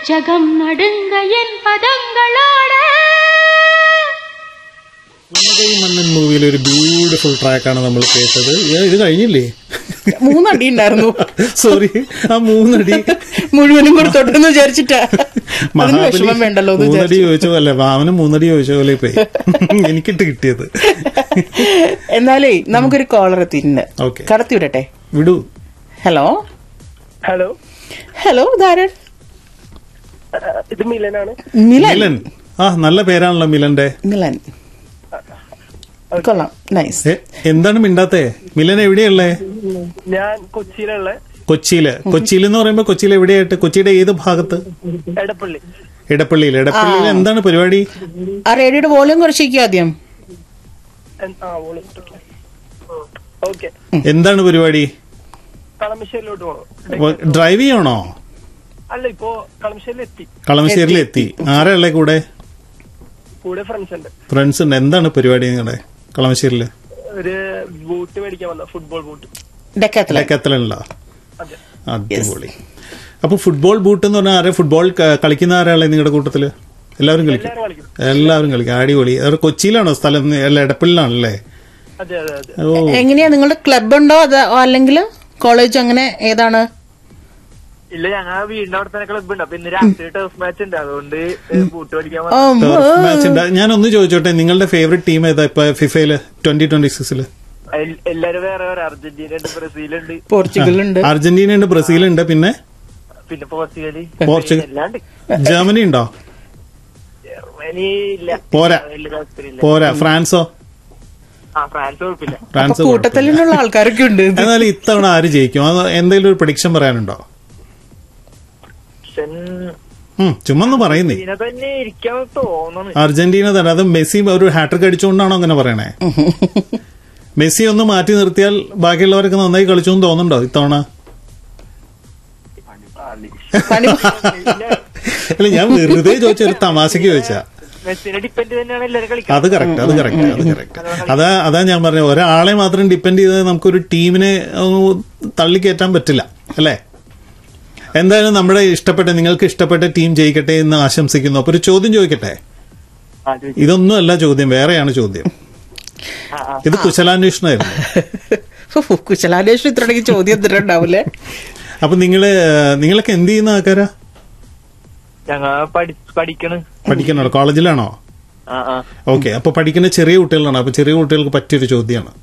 ஜகம் நடுங்க என் பதங்களோட ഉന്നതൈ മന്നൻ മൂവിയിലെ ഒരു ബ്യൂട്ടിഫുൾ ട്രാക്കാണ് നമ്മൾ കേട്ടത് ഏ, ഇത് കഴിഞ്ഞില്ലേ മൂന്നടി ഉണ്ടായിരുന്നു സോറി ആ മൂന്നടി മുഴുവനും കൊടുത്തോട്ടെന്ന് വിചാരിച്ചിട്ടാ അതിന് മഹാബലി വിഷമം വേണ്ടല്ലോ എന്ന് മൂന്നടി വിചാരിച്ചു ചോദിച്ച പോലെ വാമന് മൂന്നടി ചോദിച്ച പോലെ പോയി എനിക്കിട്ട് കിട്ടിയത് എന്നാലേ നമുക്കൊരു കോളർ എത്തിയിട്ടുണ്ട് Okay. കടത്തി വിടട്ടെ വിടൂ ഹലോ ഹലോ ഹലോ ധാരൺ ഇത് മിലനാണ് മിലൻ മിലൻ ആ നല്ല പേരാണല്ലോ മിലന്റെ മിലൻ കൊള്ളാം നൈസ് ഏ, എന്താണ് മിണ്ടാത്തേ മിലൻ എവിടെയുള്ളേ ഞാൻ കൊച്ചിയിലുള്ള കൊച്ചിയില് കൊച്ചിയിൽ എന്ന് പറയുമ്പോ കൊച്ചിയിൽ എവിടെയായിട്ട് കൊച്ചിയുടെ ഏത് ഭാഗത്ത് എടപ്പള്ളി ഇടപ്പള്ളിയിൽ ഇടപ്പള്ളിയിൽ എന്താണ് പരിപാടി ആ റേഡിയോയുടെ വോളിയം കുറച്ചിരിക്കും ആദ്യം എൻ- ആ ഓക്കെ എന്താണ് പരിപാടി കളമശ്ശേരിയിലോട്ട് പോകണം ഡ്രൈവ് ചെയ്യണോ അല്ല ഇപ്പോ കളമശ്ശേരിയിൽ എത്തി കളമശ്ശേരിയിൽ എത്തി ആരാ ഉള്ളേ കൂടെ കൂടെ ഫ്രണ്ട്സ് ഉണ്ട് ഫ്രണ്ട്സ് ഉണ്ട് എന്താണ് പരിപാടി നിങ്ങളുടെ കളമശ്ശേരിയില് ഒരു ബൂട്ട് മേടിക്കാൻ വന്ന ഫുട്ബോൾ ബൂട്ട് ഡെക്കാത്തിലെ ഡെക്കത്തലുണ്ടോ അതെ അടിപൊളി അപ്പൊ ഫുട്ബോൾ ബൂട്ട് എന്ന് പറഞ്ഞാൽ ആരാ ഫുട്ബോൾ ക- കളിക്കുന്ന ആരാളെ നിങ്ങളുടെ കൂട്ടത്തില് എല്ലാവരും കളിക്കും എല്ലാവരും കളിക്കും എല്ലാവരും കളിക്കും അടിപൊളി അത് കൊച്ചിയിലാണോ സ്ഥലം അല്ല എടപ്പള്ളിലാണല്ലേ അതെ അതെ അതെ ഓ എങ്ങനെയാ നിങ്ങളുടെ ക്ലബ് ഉണ്ടോ അത് അല്ലെങ്കിൽ കോളേജ് അങ്ങനെ ഏതാണ് ഇല്ല ഞങ്ങൾ വീടിന്റെ അവിടെ തന്നെ ക്ലബ് ഉണ്ട് അപ്പൊ ഇന്ന് രാത്രി ടർഫ് മാച്ച് ഉണ്ട് അതുകൊണ്ട് ബൂട്ട് മേടിക്കാൻ ഓ, വന്നു. ടർഫ് മാച്ച് ഉണ്ട് ഞാൻ ഒന്ന് ചോദിച്ചോട്ടെ നിങ്ങളുടെ ഫേവറേറ്റ് ടീം ഏതാ ഇപ്പൊ ഫിഫയില് ട്വന്റി ട്വന്റി സിക്സില് എൽ- എല്ലാരും വേറെ വേറെ അർജന്റീന ഉണ്ട് ബ്രസീൽ ഉണ്ട് പോർച്ചുഗൽ ഉണ്ട് അർജന്റീന ഉണ്ട് ബ്രസീൽ ഉണ്ട് പിന്നെ പിന്നെ പോർച്ചുഗല് പോർച്ചുഗൽ എല്ലാം ഉണ്ട് ജർമ്മനി ഉണ്ടോ ജർമ്മനി ഇല്ല പോരാ. വലിയ താല്പര്യമില്ല പോരാ ഫ്രാൻസോ ആ ഫ്രാൻസ് കുഴപ്പമില്ല അപ്പൊ ഫ്രാൻസ് കുഴപ്പമില്ല. കൂട്ടത്തിലുള്ള ആൾക്കാരൊക്കെ ഉണ്ട് എന്നാൽ ഇത്തവണ ആര് ജയിക്കും അത് എന്തെങ്കിലും ഒരു പ്രഡിക്ഷൻ പറയാനുണ്ടോ പക്ഷെ ഉം, ചുമ്മാ ഒന്ന് പറയുന്നേ ഇതിനെ തന്നെ ഇരിക്കാൻ തോന്നുന്നു അർജന്റീന തന്നെ അത് മെസ്സി ഒരു ഹാട്രിക് അടിച്ചുകൊണ്ടാണോ അങ്ങനെ പറയണേ മെസ്സി ഒന്ന് മാറ്റി നിർത്തിയാൽ ബാക്കിയുള്ളവരൊക്കെ നന്നായി കളിച്ചു എന്ന് തോന്നുന്നുണ്ടോ ഇത്തവണ പണി അല്ല ഞാൻ വെറുതെ ചോദിച്ച ഒരു തമാശക്ക് ചോദിച്ചാ മെസ്സിനെ ഡിപ്പെൻഡ് തന്നെയാണ് എല്ലാരും കളിക്കുന്നത് അത് കറക്റ്റ് അത് കറക്റ്റ് അത് കറക്റ്റ് അതാ അതാ ഞാൻ പറഞ്ഞത് ഒരാളെ മാത്രം ഡിപ്പെൻഡ് ചെയ്ത് നമുക്കൊരു ടീമിനെ ഒന്ന് തള്ളിക്കയറ്റാൻ പറ്റില്ല അല്ലേ എന്തായാലും നമ്മുടെ ഇഷ്ടപ്പെട്ട നിങ്ങൾക്ക് ഇഷ്ടപ്പെട്ട ടീം ജയിക്കട്ടെ എന്ന് ആശംസിക്കുന്നു അപ്പൊ ഒരു ചോദ്യം ചോദിക്കട്ടെ ആ, ചോദിച്ചു. ഇതൊന്നും അല്ല ചോദ്യം വേറെയാണ് ചോദ്യം ആ, ആ. ഇത് കുശലാന്വേഷണമായിരുന്നു കുശലാന്വേഷണം ഇത്രണെങ്കിൽ ചോദ്യം എന്തിട്ടുണ്ടാവൂലേ അപ്പൊ നിങ്ങള് നിങ്ങളൊക്കെ എന്ത് ചെയ്യുന്ന ആൾക്കാരാ ഞങ്ങ പഠി പഠിക്കണ് പഠിക്കണോ കോളേജിലാണോ ആ ആ ഓക്കെ അപ്പൊ പഠിക്കുന്ന ചെറിയ കുട്ടികളാണ് അപ്പൊ ചെറിയ കുട്ടികൾക്ക് പറ്റിയൊരു ചോദ്യമാണ്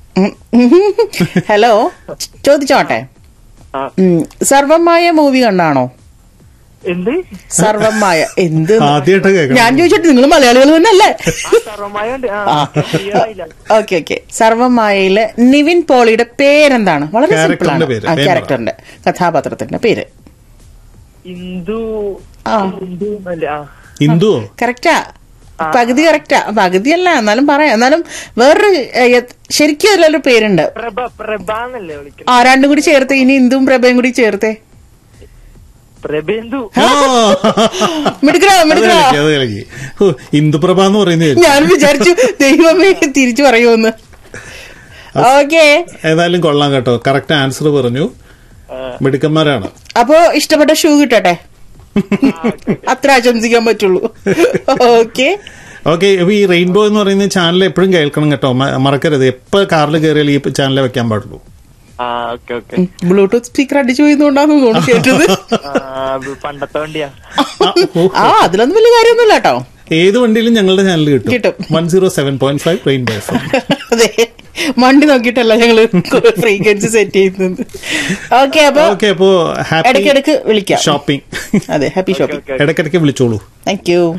ഹലോ ചോദിച്ചോട്ടെ ആ. ഉം, സർവമായ മൂവി കണ്ടാണോ എന്ത് സർവമായ എന്ത് ആദ്യമായിട്ട് കേൾക്കണം ഞാൻ ചോദിച്ചിട്ട് നിങ്ങൾ മലയാളികൾ തന്നെയല്ലേ ആ സർവമായ ഉണ്ട് ആ clear ആയില്ല. ഓക്കെ ഓക്കെ സർവമായയില് നിവിൻ പോളിയുടെ പേരെന്താണ് വളരെ സിമ്പിൾ Character ആണ് ന്റെ പേര്, ആ പേര് പറ. ക്യാരക്ടറിന്റെ കഥാപാത്രത്തിന്റെ പേര് ഇന്ദു ആ. ഇന്ദു അല്ല ആ ഹിന്ദുവോ കറക്റ്റാ പകുതി കറക്റ്റാ പകുതിയല്ല എന്നാലും പറയാം എന്നാലും വേറൊരു ഏ, യ- ശരിക്കും അതിലൊരു പേരുണ്ട് പ്രഭ പ്രഭ എന്നല്ലേ വിളിക്കുന്നത് ആ രണ്ടും കൂടി ചേർത്ത് ഇനി ഇന്ദുവും പ്രഭയും കൂടി ചേർത്തേ പ്രഭേന്ദു ആ. മിടുക്കരാ അത് മിടുക്കരാ കളിക്കി, അത് കളിക്കി ഹോ, ഇന്ദുപ്രഭ എന്ന് പറയുന്നത് ഞാൻ വിചാരിച്ചു ദൈവമേ തിരിച്ചു പറയുമെന്ന് ഓക്കെ ഏതായാലും കൊള്ളാം കേട്ടോ കറക്റ്റ് ആൻസർ പറഞ്ഞു മിടുക്കന്മാരാണ് അപ്പോ ഇഷ്ടപ്പെട്ട ഷൂ കിട്ടട്ടെ അത്ര ആശംസിക്കാൻ പറ്റുള്ളൂ ഓക്കെ ഓക്കെ അപ്പൊ ഈ റെയിൻബോ എന്ന് പറയുന്ന ചാനൽ എപ്പോഴും കേൾക്കണം കേട്ടോ മ- മറക്കരുത് എപ്പോ കാറിൽ കയറിയാൽ ഈ ചാനൽ വെക്കാൻ പാടുള്ളൂ ആ ഓക്കെ ഓക്കെ ബ്ലൂടൂത്ത് സ്പീക്കർ അടിച്ചു പോയിന്നുകൊണ്ടാന്ന് തോന്നുന്നു കേട്ടത് പണ്ടത്തെ വണ്ടിയാ ആ, ഓ, ആ അതിലൊന്നും വലിയ കാര്യമൊന്നുമില്ല കേട്ടോ ഏത് വണ്ടിയിലും ഞങ്ങളുടെ ചാനൽ കിട്ടും കിട്ടും. One zero seven point five Rainbow F M അതെ വണ്ടി നോക്കിയിട്ടല്ല ഞങ്ങള് ഫ്രീക്വൻസി സെറ്റ് ചെയ്യുന്നത് ഓക്കെ അപ്പൊ ഓക്കെ അപ്പോ ഹാപ്പി ഇടയ്ക്കിടയ്ക്ക് വിളിക്കാം ഷോപ്പിംഗ് അതെ ഹാപ്പി ഷോപ്പിംഗ് ഇടയ്ക്കിടയ്ക്ക് വിളിച്ചോളൂ താങ്ക് യു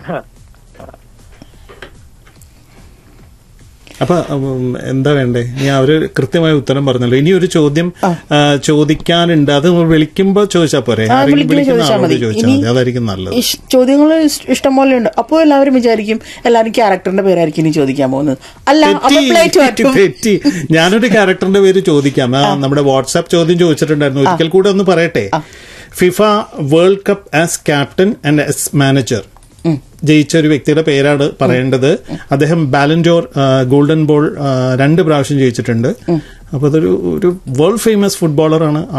അപ്പൊ ഉം, എന്താ വേണ്ടേ ഞാൻ അവര് കൃത്യമായ ഉത്തരം പറഞ്ഞല്ലോ ഇനി ഒരു ചോദ്യം ആ, ചോദിക്കാനുണ്ട് അത് വിളിക്കുമ്പോ ചോദിച്ചാ പോരെ ആ, ആരെങ്കിലും വിളിക്കുമ്പോ വിളിക്കുന്ന ചോദിച്ചാൽ ആളോട് മതി. ചോദിച്ചാൽ ഇനി- മതി അതായിരിക്കും നല്ലത് ചോദ്യങ്ങൾ ഇഷ്ടം പോലെ ഉണ്ട് അപ്പോൾ എല്ലാവരും വിചാരിക്കും എല്ലാവരും ക്യാരക്ടറിന്റെ പേരായിരിക്കും ഇനി ചോദിക്കാൻ പോകുന്നത് അല്ല അപ്പൊ തെറ്റി, പ്ലേറ്റ് മാറ്റും തെറ്റി ഞാനൊരു ക്യാരക്ടറിന്റെ പേര് ചോദിക്കാം ആ, നമ്മുടെ വാട്സാപ്പ് ചോദ്യം ചോദിച്ചിട്ടുണ്ടായിരുന്നു ഒരിക്കൽ കൂടെ ഒന്ന് പറയട്ടെ FIFA world cup as captain and as manager ജയിച്ച ഒരു വ്യക്തിയുടെ പേരാണ് പറയേണ്ടത് അദ്ദേഹം ബാലൻഡോർ ഗോൾഡൻ ബോൾ രണ്ട് പ്രാവശ്യം ജയിച്ചിട്ടുണ്ട് അപ്പൊ അതൊരു ഒരു വേൾഡ് ഫേമസ് ഫുട്ബോളറാണ്